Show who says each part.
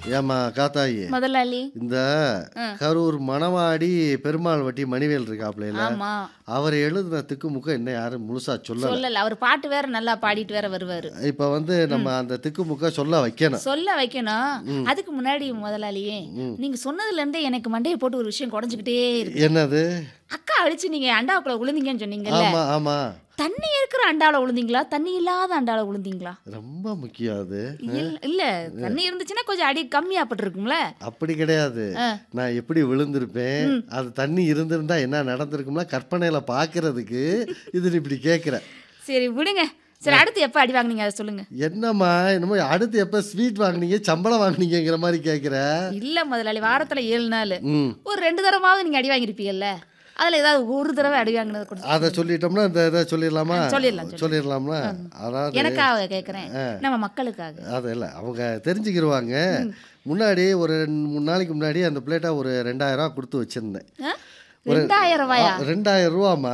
Speaker 1: ஏம்மா காத்தாயி
Speaker 2: முதலாளி
Speaker 1: இந்த கரூர் மணவாடி பெருமாள் வட்டி மணிவேல் இருக்காப்ல
Speaker 2: ஆமா
Speaker 1: அவர் எழுதின திக்குமுக்க என்ன யாரும் முழுசா சொல்லல
Speaker 2: சொல்லல அவர் பாட்டு வேற நல்லா பாடிட்டு வேற வருவாரு
Speaker 1: இப்ப வந்து நம்ம அந்த திக்குமுக்க சொல்ல வைக்கணும்
Speaker 2: சொல்ல வைக்கணும் அதுக்கு முன்னாடி முதலாளியே நீங்க சொன்னதுல இருந்தே எனக்கு மண்டையை போட்டு ஒரு விஷயம் குறைஞ்சுக்கிட்டே இருக்கு
Speaker 1: என்னது
Speaker 2: அக்கா அழிச்சு நீங்க அண்டாவுக்குள்ள விழுந்தீங்கன்னு சொன்னீங்கல்ல
Speaker 1: ஆமா ஆமா
Speaker 2: தண்ணி இருக்கிற அண்டால விழுந்தீங்களா தண்ணி இல்லாத அண்டால விழுந்தீங்களா
Speaker 1: ரொம்ப முக்கியம் அது
Speaker 2: இல்ல- இல்ல தண்ணி இருந்துச்சுன்னா கொஞ்சம் அடி கம்மியாப்பட்டிருக்கும்ல
Speaker 1: அப்படி கிடையாது
Speaker 2: ஆ.
Speaker 1: நான் எப்படி விழுந்திருப்பேன் அது தண்ணி இருந்திருந்தா என்ன நடந்திருக்கும்னா கற்பனையில பாக்குறதுக்கு இது இப்படி கேட்குற
Speaker 2: சரி விடுங்க சரி அடுத்து எப்ப அடி வாங்குனீங்க அதை சொல்லுங்க
Speaker 1: என்னம்மா என்னமோ அடுத்து எப்ப ஸ்வீட் வாங்குனீங்க சம்பளம் வாங்குனீங்கிற மாதிரி கேட்குற
Speaker 2: இல்ல முதலாளி வாரத்துல ஏழு நாள்
Speaker 1: ம்
Speaker 2: ஒரு ரெண்டு தடவாவது நீங்க அடி வாங்கியிருப்பீங்கல்ல அதுல ஏதாவது ஒரு தடவை அடி வாங்கினது கொடுத்து
Speaker 1: அதை சொல்லிட்டோம்னா இந்த இதை சொல்லிடலாமா
Speaker 2: சொல்லிடலாம்,
Speaker 1: சொல்லிடலாம்ல அதாவது
Speaker 2: எனக்காக கேட்குறேன் நம்ம மக்களுக்காக
Speaker 1: அது இல்லை அவங்க தெரிஞ்சுக்கிருவாங்க முன்னாடி ஒரு ரெண்டு மூணு நாளைக்கு முன்னாடி அந்த பிளேட்டை ஒரு ரெண்டாயிரம் ரூபா கொடுத்து வச்சிருந்தேன்
Speaker 2: ஆ? ரெண்டாயிரம் ரூபாயா
Speaker 1: ரெண்டாயிரம் ரூபாம்மா